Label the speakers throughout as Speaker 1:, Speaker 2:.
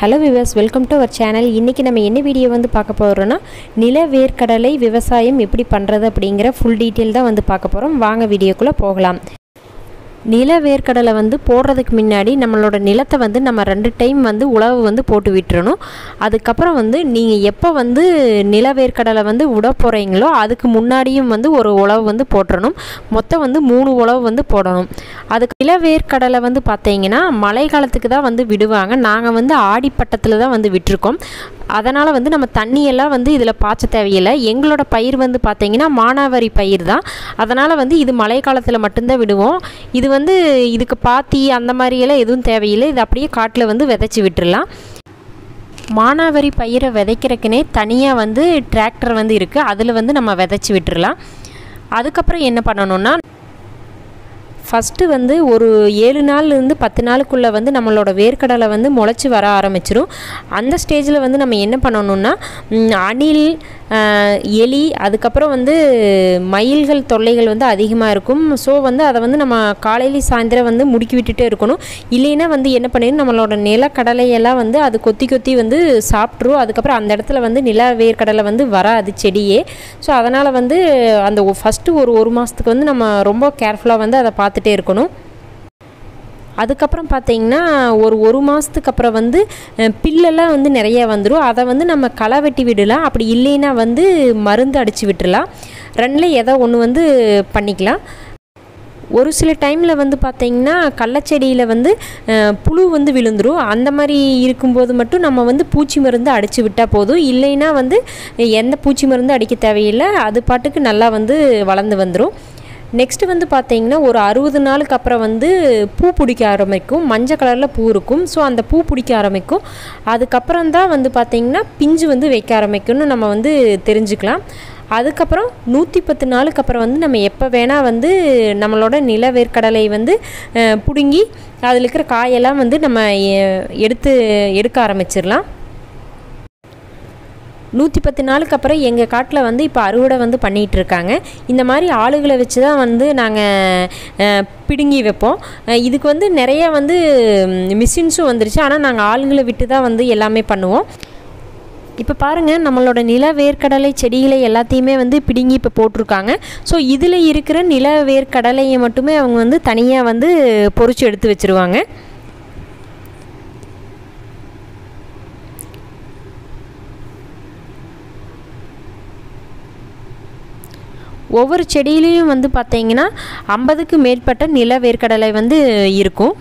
Speaker 1: hello viewers welcome to our channel இன்றைக்கி நம்ம என்ன வீடியோ வந்து பார்க்க போகிறோன்னா நில வேர்க்கடலை விவசாயம் எப்படி பண்ணுறது அப்படிங்கிற ஃபுல் டீட்டெயில் தான் வந்து பார்க்க போகிறோம் வாங்க வீடியோக்குள்ளே போகலாம் நில வேர்க்கடலை வந்து போடுறதுக்கு முன்னாடி நம்மளோட நிலத்தை வந்து நம்ம ரெண்டு டைம் வந்து உழவு வந்து போட்டு விட்டுறணும் அதுக்கப்புறம் வந்து நீங்கள் எப்போ வந்து நில வேர்க்கடலை வந்து விட போகிறீங்களோ அதுக்கு முன்னாடியும் வந்து ஒரு உழவு வந்து போட்டுறணும் மொத்தம் வந்து மூணு உழவு வந்து போடணும் அதுக்கு நில வேர்க்கடலை வந்து பார்த்தீங்கன்னா மழை காலத்துக்கு தான் வந்து விடுவாங்க நாங்கள் வந்து ஆடிப்பட்டத்தில் தான் வந்து விட்டுருக்கோம் அதனால் வந்து நம்ம தண்ணியெல்லாம் வந்து இதில் பாய்ச்ச தேவையில்லை எங்களோட பயிர் வந்து பார்த்தீங்கன்னா மானாவாரி பயிர் தான் அதனால் வந்து இது மழை காலத்தில் மட்டும்தான் விடுவோம் இது வந்து இதுக்கு பாத்தி அந்த மாதிரியெல்லாம் எதுவும் தேவையில்லை இது அப்படியே காட்டில் வந்து விதைச்சி விட்டுறலாம் மானாவாரி பயிரை விதைக்கிறதுக்குனே தனியாக வந்து டிராக்டர் வந்து இருக்குது அதில் வந்து நம்ம விதைச்சி விட்டுறலாம் அதுக்கப்புறம் என்ன பண்ணணும்னா ஃபஸ்ட்டு வந்து ஒரு ஏழு நாள்லேருந்து பத்து நாளுக்குள்ளே வந்து நம்மளோட வேர்க்கடலை வந்து முளைச்சி வர ஆரம்பிச்சிரும் அந்த ஸ்டேஜில் வந்து நம்ம என்ன பண்ணணும்னா ம், அணில் ஆஹ், எலி அதுக்கப்புறம் வந்து மயில்கள் தொல்லைகள் வந்து அதிகமாக இருக்கும் ஸோ வந்து அதை வந்து நம்ம காலையில சாயந்தரம் வந்து முடுக்கி விட்டுட்டே இருக்கணும் இல்லைன்னா வந்து என்ன பண்ணிடும் நம்மளோட நிலக்கடலையெல்லாம் வந்து அது கொத்தி கொத்தி வந்து சாப்பிட்ரும் அதுக்கப்புறம் அந்த இடத்துல வந்து நில வேர்க்கடலை வந்து வராது செடியே ஸோ அதனால் வந்து அந்த ஃபஸ்ட்டு ஒரு ஒரு மாதத்துக்கு வந்து நம்ம ரொம்ப கேர்ஃபுல்லாக வந்து அதை பார்த்துட்டே இருக்கணும் அதுக்கப்புறம் பார்த்தீங்கன்னா ஒரு ஒரு மாதத்துக்கு அப்புறம் வந்து அஹ், பில்லெல்லாம் வந்து நிறைய வந்துடும் அதை வந்து நம்ம களை வெட்டி விடலாம் அப்படி இல்லைன்னா வந்து மருந்து அடித்து விட்டுறலாம் ரெண்டில் ஏதோ ஒன்று வந்து பண்ணிக்கலாம் ஒரு சில டைமில் வந்து பார்த்தீங்கன்னா கள்ளச்செடியில் வந்து அஹ், புழு வந்து விழுந்துரும் அந்த மாதிரி இருக்கும்போது மட்டும் நம்ம வந்து பூச்சி மருந்து அடித்து விட்டால் போதும் இல்லைன்னா வந்து எந்த பூச்சி மருந்து அடிக்க தேவையில்லை அது பாட்டுக்கு நல்லா வந்து வளர்ந்து வந்துடும் நெக்ஸ்ட்டு வந்து பார்த்தீங்கன்னா ஒரு அறுபது நாளுக்கு அப்புறம் வந்து பூ பிடிக்க ஆரம்பிக்கும் மஞ்சள் கலரில் பூ இருக்கும் ஸோ அந்த பூ பிடிக்க ஆரம்பிக்கும் அதுக்கப்புறம் தான் வந்து பார்த்தீங்கன்னா பிஞ்சு வந்து வைக்க ஆரம்பிக்கும்னு நம்ம வந்து தெரிஞ்சுக்கலாம் அதுக்கப்புறம் நூற்றி பத்து நாளுக்கு அப்புறம் வந்து நம்ம எப்போ வேணால் வந்து நம்மளோட நில வேர்க்கடலை வந்து அஹ், பிடுங்கி அதில் இருக்கிற காயெல்லாம் வந்து நம்ம எ- எடுத்து எடுக்க ஆரம்பிச்சிடலாம் நூற்றி பத்து நாளுக்கு அப்புறம் எங்கள் காட்டில் வந்து இப்போ அறுவடை வந்து பண்ணிகிட்டு இருக்காங்க இந்த மாதிரி ஆளுகளை வச்சு தான் வந்து நாங்கள் பிடுங்கி வைப்போம் அஹ் இதுக்கு வந்து நிறைய வந்து மிஷின்ஸும் வந்துருச்சு ஆனால் நாங்கள் ஆளுங்களை விட்டு தான் வந்து எல்லாமே பண்ணுவோம் இப்போ பாருங்கள் நம்மளோட நில வேர்க்கடலை செடிகளை எல்லாத்தையுமே வந்து பிடுங்கி இப்போ போட்டிருக்காங்க ஸோ இதில் இருக்கிற நில வேர்க்கடலையை மட்டுமே அவங்க வந்து தனியாக வந்து பொறிச்சு எடுத்து வச்சுருவாங்க ஒவ்வொரு செடியிலையும் வந்து பார்த்தீங்கன்னா ஐம்பதுக்கு மேற்பட்ட நில வேர்க்கடலை வந்து இருக்கும்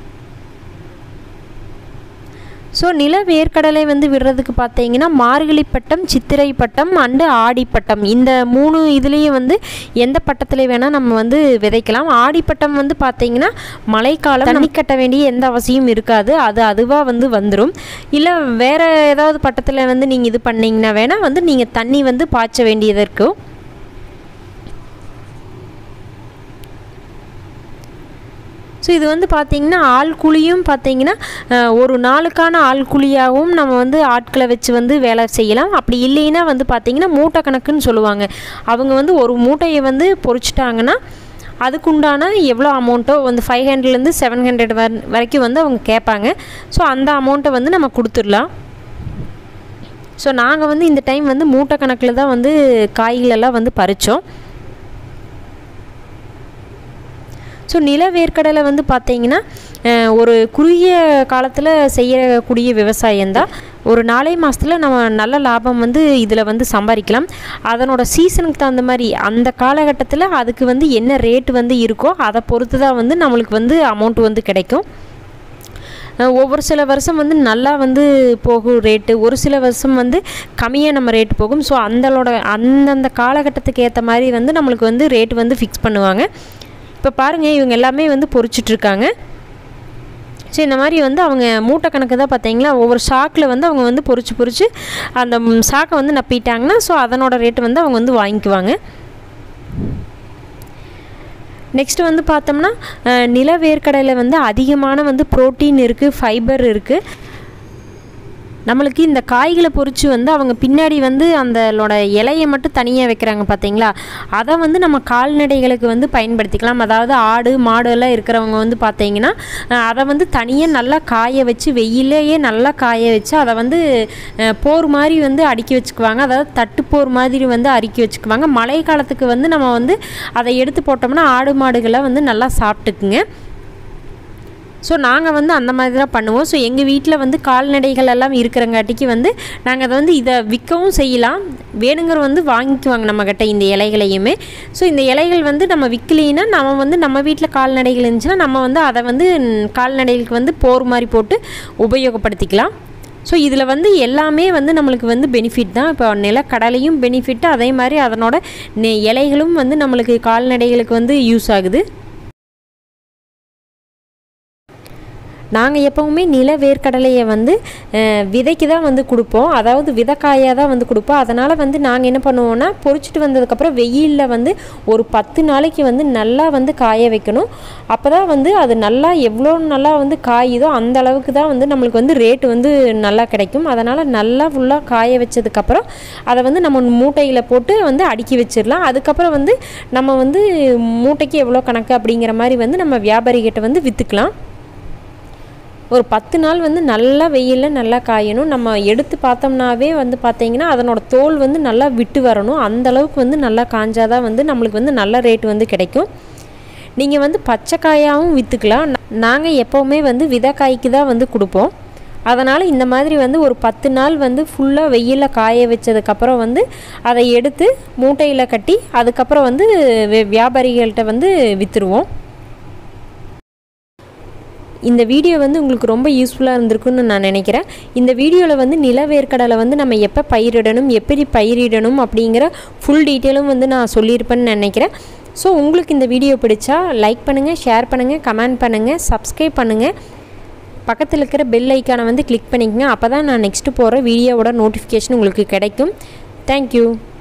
Speaker 1: ஸோ நில வேர்க்கடலை வந்து விடுறதுக்கு பார்த்தீங்கன்னா மார்கழி பட்டம் சித்திரை பட்டம் அண்டு ஆடிப்பட்டம் இந்த மூணு இதுலேயும் வந்து எந்த பட்டத்தில் வேணால் நம்ம வந்து விதைக்கலாம் ஆடிப்பட்டம் வந்து பார்த்தீங்கன்னா மழைக்காலம் தண்ணி கட்ட வேண்டிய எந்த அவசியம் இருக்காது அது அதுவாக வந்து வந்துடும் இல்லை வேறு ஏதாவது பட்டத்தில் வந்து நீங்கள் இது பண்ணீங்கன்னா வேணால் வந்து நீங்கள் தண்ணி வந்து பாய்ச்ச வேண்டியது இருக்கும் ஸோ இது வந்து பார்த்திங்கன்னா ஆள் கூலியும் பார்த்தீங்கன்னா அஹ், ஒரு நாளுக்கான ஆள் கூலியாகவும் நம்ம வந்து ஆட்களை வச்சு வந்து வேலை செய்யலாம் அப்படி இல்லைன்னா வந்து பார்த்திங்கன்னா மூட்டை கணக்குன்னு சொல்லுவாங்க அவங்க வந்து ஒரு மூட்டையை வந்து பொறிச்சிட்டாங்கன்னா அதுக்குண்டான எவ்வளோ அமௌண்ட்டோ வந்து ஃபைவ் ஹண்ட்ரட்லேருந்து செவன் ஹண்ட்ரட் வரைக்கும் வந்து அவங்க கேட்பாங்க ஸோ அந்த அமௌண்ட்டை வந்து நம்ம கொடுத்துடலாம் ஸோ நாங்கள் வந்து இந்த டைம் வந்து மூட்டை கணக்கில் தான் வந்து காய்களெல்லாம் வந்து பறித்தோம் ஸோ நில வேர்க்கடலை வந்து பார்த்தீங்கன்னா அஹ், ஒரு குறுகிய காலத்தில் செய்யக்கூடிய விவசாயம்தான் ஒரு நாலே மாதத்தில் நம்ம நல்ல லாபம் வந்து இதில் வந்து சம்பாதிக்கலாம் அதனோட சீசனுக்கு தகுந்த மாதிரி அந்த காலகட்டத்தில் அதுக்கு வந்து என்ன ரேட் வந்து இருக்கோ அதை பொறுத்து தான் வந்து நம்மளுக்கு வந்து அமௌண்ட் வந்து கிடைக்கும் அஹ், ஒவ்வொரு சில வருஷம் வந்து நல்லா வந்து போகும் ரேட்டு ஒரு சில வருஷம் வந்து கம்மியாக நம்ம ரேட் போகும் ஸோ அந்தளோட அந்தந்த காலகட்டத்துக்கு ஏற்ற மாதிரி வந்து நம்மளுக்கு வந்து ரேட் வந்து ஃபிக்ஸ் பண்ணுவாங்க இப்போ பாருங்கள் இவங்க எல்லாமே வந்து பொறிச்சிட்ருக்காங்க ஸோ இந்த மாதிரி வந்து அவங்க மூட்டை கணக்கு தான் பார்த்தீங்களா ஒவ்வொரு ஷாக்கில் வந்து அவங்க வந்து பொறிச்சு பொறிச்சு அந்த ம், ஷாக்கை வந்து நப்பிட்டாங்கன்னா ஸோ அதனோட ரேட்டு வந்து அவங்க வந்து வாங்கிக்குவாங்க நெக்ஸ்ட் வந்து பார்த்தோம்னா அஹ், நில வேர்க்கடையில் வந்து அதிகமான வந்து புரோட்டீன் இருக்குது ஃபைபர் இருக்குது நம்மளுக்கு இந்த காய்களை பொறிச்சு வந்து அவங்க பின்னாடி வந்து அந்தலோட இலையை மட்டும் தனியாக வைக்கிறாங்க பார்த்தீங்களா அதை வந்து நம்ம கால்நடைகளுக்கு வந்து பயன்படுத்திக்கலாம் அதாவது ஆடு மாடு எல்லாம் இருக்கிறவங்க வந்து பார்த்தீங்கன்னா அஹ், அதை வந்து தனியாக நல்லா காய வச்சு வெயிலேயே நல்லா காய வச்சு அதை வந்து அஹ், போர் மாதிரி வந்து அடுக்கி வச்சுக்குவாங்க அதாவது தட்டு போர் மாதிரி வந்து அடுக்கி வச்சுக்குவாங்க மழை காலத்துக்கு வந்து நம்ம வந்து அதை எடுத்து போட்டோம்னா ஆடு மாடுகளை வந்து நல்லா சாப்பிட்டுக்குங்க ஸோ நாங்கள் வந்து அந்த மாதிரி தான் பண்ணுவோம் ஸோ எங்கள் வீட்டில் வந்து கால்நடைகள் எல்லாம் இருக்கிறங்காட்டிக்கு வந்து நாங்கள் அதை வந்து இதை விற்கவும் செய்யலாம் வேணுங்கிற வந்து வாங்கிக்குவாங்க நம்மக்கிட்ட இந்த இலைகளையுமே ஸோ இந்த இலைகள் வந்து நம்ம விற்கலைன்னா நம்ம வந்து நம்ம வீட்டில் கால்நடைகள் இருந்துச்சுன்னா நம்ம வந்து அதை வந்து ம், கால்நடைகளுக்கு வந்து போர் மாதிரி போட்டு உபயோகப்படுத்திக்கலாம் ஸோ இதில் வந்து எல்லாமே வந்து நம்மளுக்கு வந்து பெனிஃபிட் தான் இப்போ நிலக்கடலையும் பெனிஃபிட் அதே மாதிரி அதனோட நெ- இலைகளும் வந்து நம்மளுக்கு கால்நடைகளுக்கு வந்து யூஸ் ஆகுது நாங்கள் எப்போவுமே நில வேர்க்கடலையை வந்து அஹ், விதைக்கு தான் வந்து கொடுப்போம் அதாவது விதைக்காயாக தான் வந்து கொடுப்போம் அதனால் வந்து நாங்கள் என்ன பண்ணுவோம்னா பொறிச்சிட்டு வந்ததுக்கப்புறம் வெயிலில் வந்து ஒரு பத்து நாளைக்கு வந்து நல்லா வந்து காய வைக்கணும் அப்போ தான் வந்து அது நல்லா எவ்வளோ நல்லா வந்து காயுதோ அந்த அளவுக்கு தான் வந்து நம்மளுக்கு வந்து ரேட்டு வந்து நல்லா கிடைக்கும் அதனால் நல்லா ஃபுல்லாக காய வச்சதுக்கப்புறம் அதை வந்து நம்ம மூட்டையில் போட்டு வந்து அடுக்கி வச்சிடலாம் அதுக்கப்புறம் வந்து நம்ம வந்து மூட்டைக்கு எவ்வளோ கணக்கு அப்படிங்கிற மாதிரி வந்து நம்ம வியாபாரிகிட்ட வந்து விற்றுக்கலாம் ஒரு பத்து நாள் வந்து நல்லா வெயிலில் நல்லா காயணும் நம்ம எடுத்து பார்த்தோம்னாவே வந்து பார்த்தீங்கன்னா அதனோட தோல் வந்து நல்லா விட்டு வரணும் அந்த அளவுக்கு வந்து நல்லா காஞ்சாதான் வந்து நம்மளுக்கு வந்து நல்ல ரேட் வந்து கிடைக்கும் நீங்கள் வந்து பச்சைக்காயாகவும் விற்றுக்கலாம் நாங்கள் எப்போவுமே வந்து விதைக்காய்க்கு தான் வந்து கொடுப்போம் அதனால் இந்த மாதிரி வந்து ஒரு பத்து நாள் வந்து ஃபுல்லாக வெயிலில் காய வச்சதுக்கப்புறம் வந்து அதை எடுத்து மூட்டையில் கட்டி அதுக்கப்புறம் வந்து வே- வியாபாரிகள்கிட்ட வந்து விற்றுருவோம் இந்த வீடியோ வந்து உங்களுக்கு ரொம்ப யூஸ்ஃபுல்லாக இருந்திருக்குன்னு நான் நினைக்கிறேன் இந்த வீடியோவில் வந்து நிலவேர்க்கடலை வந்து நம்ம எப்போ பயிரிடணும் எப்படி பயிரிடணும் அப்படிங்கிற ஃபுல் டீட்டெயிலும் வந்து நான் சொல்லியிருப்பேன்னு நினைக்கிறேன் ஸோ உங்களுக்கு இந்த வீடியோ பிடிச்சா லைக் பண்ணுங்கள் ஷேர் பண்ணுங்கள் கமெண்ட் பண்ணுங்கள் சப்ஸ்கிரைப் பண்ணுங்கள் பக்கத்தில் இருக்கிற பெல் ஐக்கானை வந்து கிளிக் பண்ணிக்கங்க அப்போ தான் நான் நெக்ஸ்ட்டு போகிற வீடியோவோட நோட்டிஃபிகேஷன் உங்களுக்கு கிடைக்கும் தேங்க்யூ